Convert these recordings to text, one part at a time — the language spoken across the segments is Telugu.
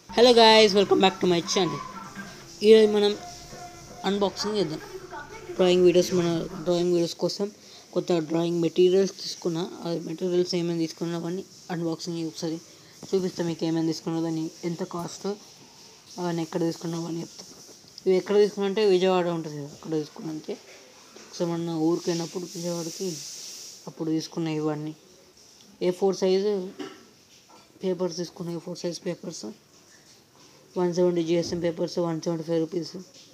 hello guys welcome back to my channel ఈరోజు మనం అన్బాక్సింగ్ చేద్దాం డ్రాయింగ్ వీడియోస్ మన డ్రాయింగ్ వీడియోస్ కోసం కొత్త డ్రాయింగ్ మెటీరియల్స్ తీసుకున్నా ఆ మెటీరియల్స్ ఏమేమి తీసుకున్నా అవన్నీ అన్బాక్సింగ్ ఒకసారి చూపిస్తాం మీకు ఏమేమి తీసుకున్నా దాన్ని ఎంత కాస్ట్ అవన్నీ ఎక్కడ తీసుకున్నా అవన్నీ చెప్తాం ఇవి ఎక్కడ తీసుకున్నా అంటే విజయవాడ ఉంటుంది కదా అక్కడ తీసుకున్నా అంతే ఒకసారి మన ఊరికి వెళ్ళినప్పుడు విజయవాడకి అప్పుడు తీసుకున్నా ఇవన్నీ ఏ ఫోర్ సైజు పేపర్స్ తీసుకున్నా A four size papers one seventy GSM papers one seventy five rupees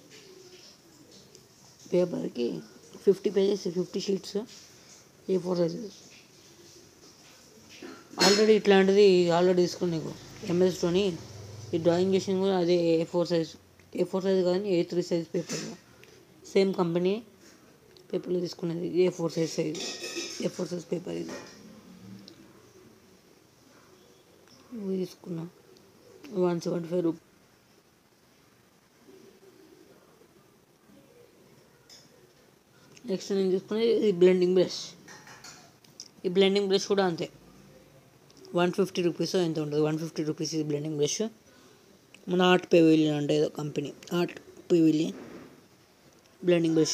పేపర్కి fifty pages fifty sheets A four sizes already ఇట్లాంటిది ఆల్రెడీ తీసుకున్నా నీకు ఎంఎస్తోని ఈ డ్రాయింగ్ చేసింది కూడా అదే A four size A four size కానీ A three size paper same company పేపర్లో తీసుకున్నది A four size size A four size paper ఇది ఇవి తీసుకున్నా one seventy five rupee next నేను తీసుకునేది ఈ బ్లెండింగ్ బ్రష్ ఈ బ్లెండింగ్ బ్రష్ కూడా అంతే వన్ ఫిఫ్టీ రూపీస్ ఎంత ఉంటుంది వన్ ఫిఫ్టీ రూపీస్ ఇది బ్లెండింగ్ బ్రష్ మన ఆర్ట్ పెవిలియన్ అంటే ఏదో company art pavilion blending brush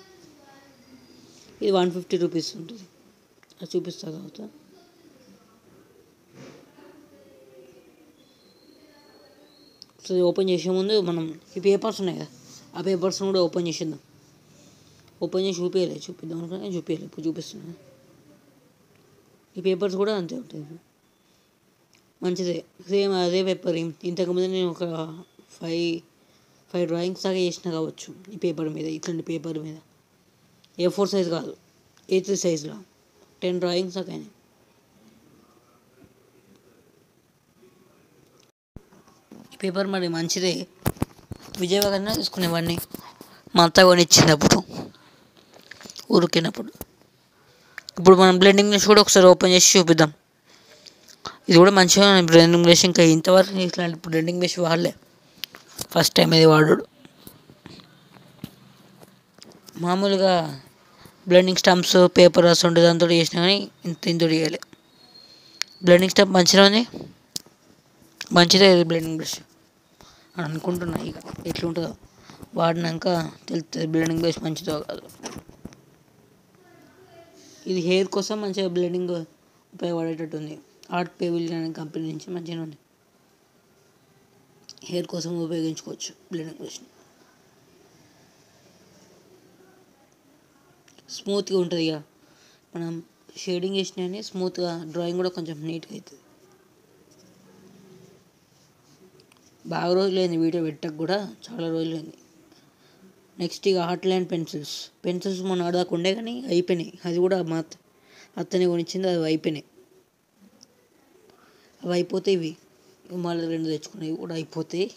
ఇది వన్ ఫిఫ్టీ రూపీస్ ఉంటుంది అది చూపిస్తా తర్వాత సో ఇది ఓపెన్ చేసే ముందు మనం ఈ పేపర్స్ ఉన్నాయి కదా ఆ పేపర్స్ని కూడా ఓపెన్ చేసేద్దాం ఓపెన్ చేసి చూపించలేదు చూపిద్దాం అనుకున్నా చూపించలేదు ఇప్పుడు చూపిస్తున్నా ఈ పేపర్స్ కూడా అంతే ఉంటుంది మంచిదే సేమ్ అదే పేపర్ ఇంతకుముందు నేను ఒక ఫైవ్ ఫైవ్ డ్రాయింగ్స్ దాకా చేసిన కావచ్చు ఈ పేపర్ మీద ఇట్లాంటి పేపర్ మీద ఏ ఫోర్ సైజ్ కాదు ఏ త్రీ సైజ్లో టెన్ డ్రాయింగ్స్ దాకా అయినాయి ఈ పేపర్ మరి మంచిదే విజయవాడనే తీసుకునేవాడిని మా అత్త కొనిచ్చింది అప్పుడు ఊరికినప్పుడు ఇప్పుడు మనం బ్లెండింగ్ బ్రష్ కూడా ఒకసారి ఓపెన్ చేసి చూపిద్దాం ఇది కూడా మంచిగా బ్లెండింగ్ బ్రష్ ఇంకా ఇంతవరకు ఇట్లాంటి బ్లెండింగ్ బ్రష్ వాడలే ఫస్ట్ టైం ఇది వాడు మామూలుగా బ్లెండింగ్ స్టంప్స్ పేపర్ ఉండే దాంతో చేసినా కానీ ఇంత ఇంత చేయాలి బ్లెండింగ్ స్టంప్ మంచిగా ఉంది మంచిదే ఇది బ్లెండింగ్ బ్రష్ అని అనుకుంటున్నా ఇక ఎట్లుంటుందో వాడినాక తెలుస్తుంది బ్లెండింగ్ బ్రష్ మంచిదో కాదు ఇది హెయిర్ కోసం మంచిగా బ్లెండింగ్ ఉపయోగపడేటట్టు ఉంది ఆర్ట్ పెవిలియన్ అనే కంపెనీ నుంచి మంచిగా ఉంది హెయిర్ కోసం ఉపయోగించుకోవచ్చు బ్లెండింగ్ బ్రష్ని స్మూత్గా ఉంటుంది ఇక మనం షేడింగ్ చేసినా స్మూత్గా డ్రాయింగ్ కూడా కొంచెం నీట్గా అవుతుంది బాగా రోజులైంది వీడియో పెట్టక కూడా చాలా రోజులైంది నెక్స్ట్ ఇక హార్ట్ లైన్ పెన్సిల్స్ పెన్సిల్స్ మొన్న ఆడదాకా ఉండే కానీ అయిపోయినాయి అది కూడా మా అత్త అత్తనే కొనిచ్చింది అవి అయిపోయినాయి అవి అయిపోతే ఇవి మళ్ళీ రెండు తెచ్చుకున్నాయి ఇవి కూడా అయిపోతాయి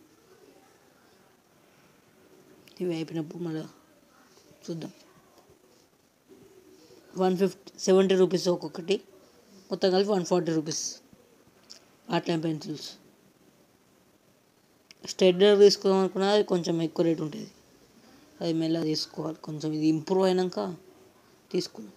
ఇవి అయిపోయినప్పుడు మళ్ళీ చూద్దాం వన్ ఫిఫ్టీ సెవెంటీ రూపీస్ ఒక్కొక్కటి మొత్తం కలిపి one forty rupees art line pencils Staedtler తీసుకోవాలనుకున్నా అది కొంచెం ఎక్కువ రేట్ ఉంటుంది అది మెల్లగా తీసుకోవాలి కొంచెం ఇది ఇంప్రూవ్ అయినాక తీసుకుందాం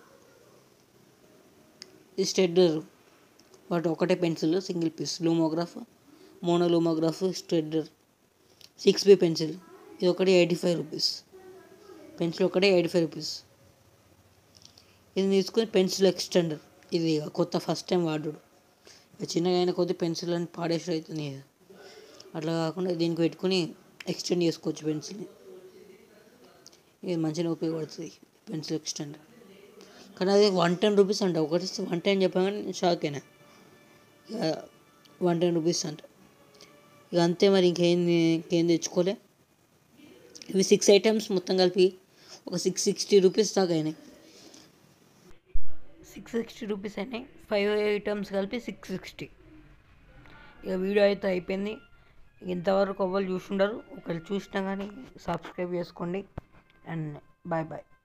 ఇది స్టెడ్లర్ వాటి ఒకటే pencil single piece Lumograph Monolumograph Staedtler six B pencil ఇది ఒకటి ఎయిటీ ఫైవ్ రూపీస్ పెన్సిల్ ఒకటే ఎయిటీ ఫైవ్ రూపీస్ ఇది తీసుకుని పెన్సిల్ ఎక్స్టెండర్ ఇది కొత్త ఫస్ట్ టైం వాడుడు చిన్నగా అయిన కొద్ది పెన్సిల్ అని పాడేసి అవుతుంది కదా అట్లా కాకుండా దీనికి పెట్టుకుని ఎక్స్టెండ్ చేసుకోవచ్చు పెన్సిల్ని ఇది మంచిగా ఉపయోగపడుతుంది పెన్సిల్ ఎక్స్టెండ్ కానీ అది వన్ టెన్ రూపీస్ అంట ఒకటి వన్ టెన్ చెప్పగానే నేను షాక్ అయినా ఇక వన్ టెన్ రూపీస్ అంట ఇక అంతే మరి ఇంకేం ఇంకేం తెచ్చుకోలే ఇవి సిక్స్ ఐటమ్స్ మొత్తం కలిపి ఒక సిక్స్ సిక్స్టీ రూపీస్ దాకా అయినాయి సిక్స్ సిక్స్టీ రూపీస్ అయినాయి ఫైవ్ ఐటమ్స్ కలిపి సిక్స్ సిక్స్టీ ఇక వీడియో అయితే అయిపోయింది ఇంతవరకు ఎవరు చూసుండరు ఒకవేళ చూసినా కానీ సబ్స్క్రైబ్ చేసుకోండి అండ్ బాయ్ బాయ్